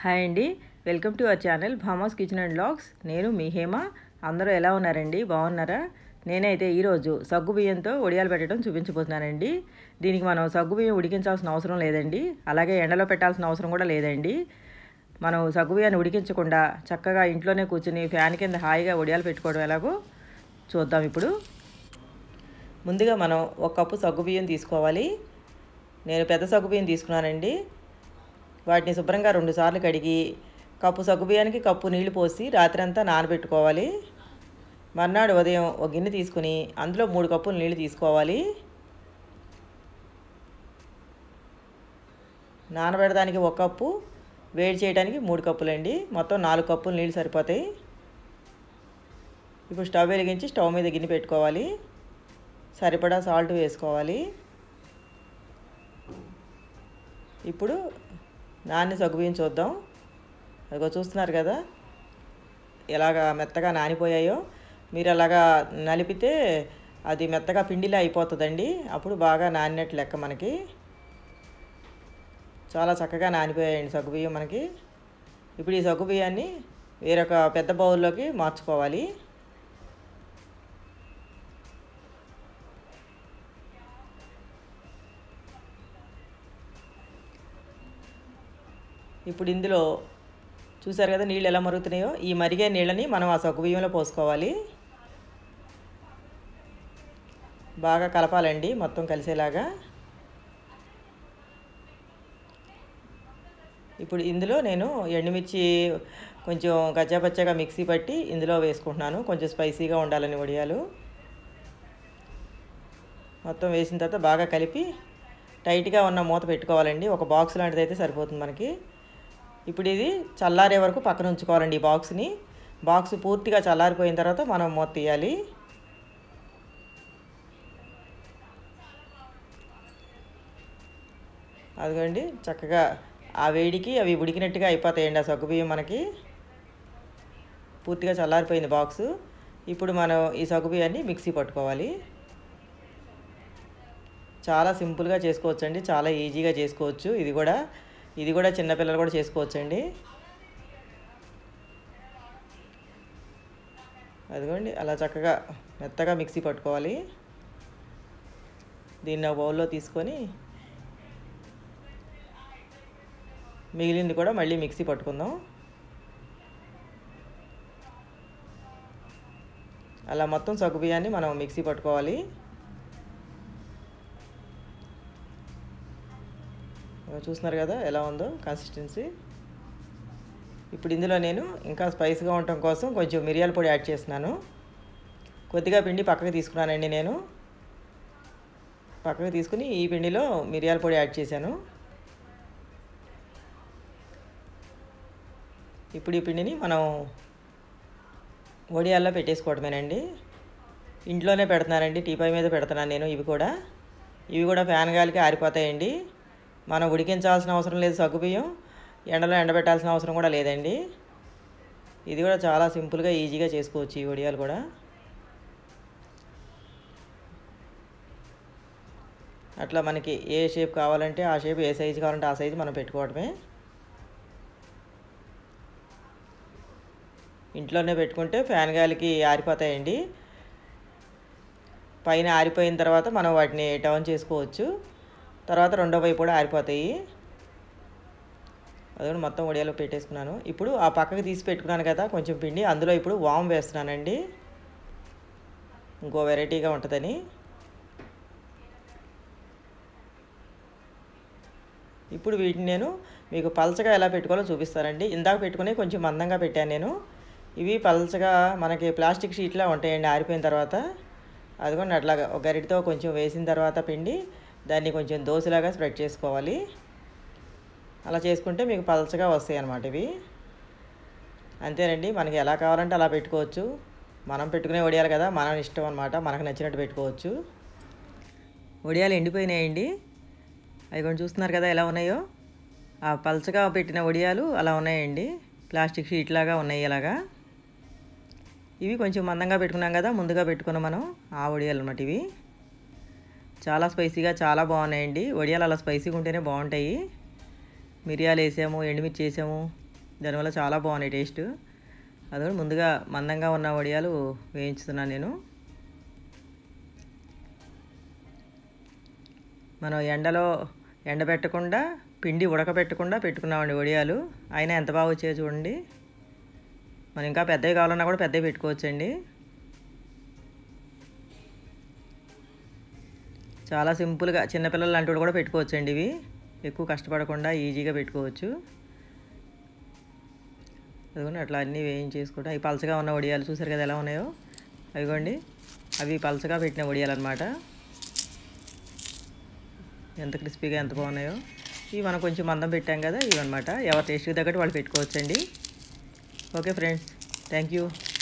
hi అండి welcome to our channel Bhamas kitchen and logs నేను మీ హేమ అందరూ ఎలా ఉన్నారండి బాగున్నారా నేనైతే ఈరోజు సగ్గు బియ్యంతో ఒడియాలు పెట్టడం చూపించబోతున్నానండి దీనికి మనం సగ్గు బియ్యం ఉడికించాల్సిన అవసరం లేదండి అలాగే ఎండలో పెట్టాల్సిన అవసరం కూడా లేదండి మనం సగ్గు బియ్యాన్ని ఉడికించకుండా చక్కగా ఇంట్లోనే కూర్చుని ఫ్యాన్ కింద హాయిగా ఒడియాలు పెట్టుకోవడం ఎలాగో చూద్దాం ఇప్పుడు ముందుగా మనం ఒక కప్పు సగ్గు బియ్యం తీసుకోవాలి నేను పెద్ద సగ్గు బియ్యం తీసుకున్నానండి వాటిని శుభ్రంగా రెండుసార్లు కడిగి కప్పు సగ్గుబియ్యానికి కప్పు నీళ్లు పోసి రాత్రంతా నానబెట్టుకోవాలి మర్నాడు ఉదయం ఒక గిన్నె తీసుకుని అందులో మూడు కప్పులు నీళ్లు తీసుకోవాలి నానబెడడానికి ఒక కప్పు వేడి చేయడానికి మూడు కప్పులండి మొత్తం నాలుగు కప్పులు నీళ్ళు సరిపోతాయి ఇప్పుడు స్టవ్ వెలిగించి స్టవ్ మీద గిన్నె పెట్టుకోవాలి సరిపడా సాల్ట్ వేసుకోవాలి ఇప్పుడు నాని సగ్గుబియ్యం చూద్దాం అదిగో చూస్తున్నారు కదా ఎలాగా మెత్తగా నానిపోయాయో మీరు అలాగా నలిపితే అది మెత్తగా పిండిలా అయిపోతుందండి అప్పుడు బాగా నానినట్టు లెక్క మనకి చాలా చక్కగా నానిపోయాయండి సగ్గుబియ్యం మనకి ఇప్పుడు ఈ సగ్గుబియ్యాన్ని వేరొక పెద్ద బౌల్లోకి మార్చుకోవాలి ఇప్పుడు ఇందులో చూసారు కదా నీళ్ళు ఎలా మరుగుతున్నాయో ఈ మరిగే నీళ్ళని మనం ఆ సగ్గు బియ్యంలో పోసుకోవాలి బాగా కలపాలండి మొత్తం కలిసేలాగా ఇప్పుడు ఇందులో నేను ఎండుమిర్చి కొంచెం గచ్చాపచ్చగా మిక్సీ పట్టి ఇందులో వేసుకుంటున్నాను కొంచెం స్పైసీగా ఉండాలని వడియాలు మొత్తం వేసిన తర్వాత బాగా కలిపి టైట్గా ఉన్న మూత పెట్టుకోవాలండి ఒక బాక్స్ లాంటిది అయితే సరిపోతుంది మనకి ఇప్పుడు ఇది చల్లారే వరకు పక్కన ఉంచుకోవాలండి ఈ బాక్స్ని బాక్స్ పూర్తిగా చల్లారిపోయిన తర్వాత మనం మూత తీయాలి అదిగోండి చక్కగా ఆ వేడికి అవి ఉడికినట్టుగా అయిపోతాయండి ఆ సగ్గుబియ్యం మనకి పూర్తిగా చల్లారిపోయింది బాక్సు ఇప్పుడు మనం ఈ సగ్గుబియ్యాన్ని మిక్సీ పట్టుకోవాలి చాలా సింపుల్గా చేసుకోవచ్చండి చాలా ఈజీగా చేసుకోవచ్చు ఇది కూడా ఇది కూడా చిన్నపిల్లలు కూడా చేసుకోవచ్చండి అదిగోండి అలా చక్కగా మెత్తగా మిక్సీ పట్టుకోవాలి దీన్ని ఒక బౌల్లో తీసుకొని మిగిలింది కూడా మళ్ళీ మిక్సీ పట్టుకుందాం అలా మొత్తం సగ్గు బియ్యాన్ని మనం మిక్సీ పట్టుకోవాలి చూస్తున్నారు కదా ఎలా ఉందో కన్సిస్టెన్సీ ఇప్పుడు ఇందులో నేను ఇంకా స్పైస్గా ఉండటం కోసం కొంచెం మిరియాల పొడి యాడ్ చేస్తున్నాను కొద్దిగా పిండి పక్కకు తీసుకున్నానండి నేను పక్కకు తీసుకుని ఈ పిండిలో మిరియాల పొడి యాడ్ చేశాను ఇప్పుడు ఈ పిండిని మనం వడియాల్లో పెట్టేసుకోవడమేనండి ఇంట్లోనే పెడుతున్నానండి టీపై మీద పెడుతున్నాను నేను ఇవి కూడా ఇవి కూడా ఫ్యాన్ గాలికి ఆరిపోతాయండి మనం ఉడికించాల్సిన అవసరం లేదు సగ్గుబియ్యం ఎండలో ఎండబెట్టాల్సిన అవసరం కూడా లేదండి ఇది కూడా చాలా సింపుల్గా ఈజీగా చేసుకోవచ్చు ఈ వడియాలు కూడా అట్లా మనకి ఏ షేప్ కావాలంటే ఆ షేప్ ఏ సైజు కావాలంటే ఆ సైజు మనం పెట్టుకోవడమే ఇంట్లోనే పెట్టుకుంటే ఫ్యాన్ గాలికి ఆరిపోతాయండి పైన ఆరిపోయిన తర్వాత మనం వాటిని టర్న్ చేసుకోవచ్చు తర్వాత రెండో వైపు కూడా ఆరిపోతాయి అది కూడా మొత్తం ఒడియాలో పెట్టేసుకున్నాను ఇప్పుడు ఆ పక్కకి తీసి పెట్టుకున్నాను కదా కొంచెం పిండి అందులో ఇప్పుడు వామ్ వేస్తున్నానండి ఇంకో వెరైటీగా ఉంటుందని ఇప్పుడు వీటిని నేను మీకు పలచగా ఎలా పెట్టుకోవాలో చూపిస్తానండి ఇందాక పెట్టుకుని కొంచెం మందంగా పెట్టాను నేను ఇవి పలచగా మనకి ప్లాస్టిక్ షీట్లా ఉంటాయండి ఆరిపోయిన తర్వాత అదిగోండి అట్లాగా ఒక గరిటితో కొంచెం వేసిన తర్వాత పిండి దాన్ని కొంచెం దోశలాగా స్ప్రెడ్ చేసుకోవాలి అలా చేసుకుంటే మీకు పలచగా వస్తాయి అన్నమాట ఇవి అంతేనండి మనకి ఎలా కావాలంటే అలా పెట్టుకోవచ్చు మనం పెట్టుకునే వడియాలు కదా మనం ఇష్టం అనమాట మనకు నచ్చినట్టు పెట్టుకోవచ్చు వడియాలు ఎండిపోయినాయండి అవి కొంచెం చూస్తున్నారు కదా ఎలా ఉన్నాయో ఆ పలచగా పెట్టిన వడియాలు అలా ఉన్నాయండి ప్లాస్టిక్ షీట్ లాగా ఉన్నాయి ఇలాగా ఇవి కొంచెం మందంగా పెట్టుకున్నాం కదా ముందుగా పెట్టుకున్నాం మనం ఆ వడియాలు అన్నమాట ఇవి చాలా స్పైసీగా చాలా బాగున్నాయండి వడియాలు అలా స్పైసీగా ఉంటేనే బాగుంటాయి మిరియాలు వేసాము ఎండుమిర్చి వేసాము దానివల్ల చాలా బాగున్నాయి టేస్ట్ అది ముందుగా మందంగా ఉన్న వడియాలు వేయించుతున్నాను నేను మనం ఎండలో ఎండబెట్టకుండా పిండి ఉడకబెట్టకుండా పెట్టుకున్నామండి వడియాలు అయినా ఎంత బాగా వచ్చాయో చూడండి మనం ఇంకా పెద్దవి కావాలన్నా కూడా పెద్దవి పెట్టుకోవచ్చండి చాలా సింపుల్గా చిన్నపిల్లలు లాంటి వాళ్ళు కూడా పెట్టుకోవచ్చండి ఇవి ఎక్కువ కష్టపడకుండా ఈజీగా పెట్టుకోవచ్చు అదిగోండి అట్లా అన్నీ వేయించేసుకుంటా అవి పలచగా ఉన్న వడియాలు చూసారు కదా ఎలా ఉన్నాయో అవిగోండి అవి పలచగా పెట్టిన వడియాలు అనమాట ఎంత క్రిస్పీగా ఎంత బాగున్నాయో ఇవి మనం కొంచెం మందం పెట్టాం కదా ఇవన్నమాట ఎవరి టేస్ట్కి తగ్గట్టు వాళ్ళు పెట్టుకోవచ్చండి ఓకే ఫ్రెండ్స్ థ్యాంక్ యూ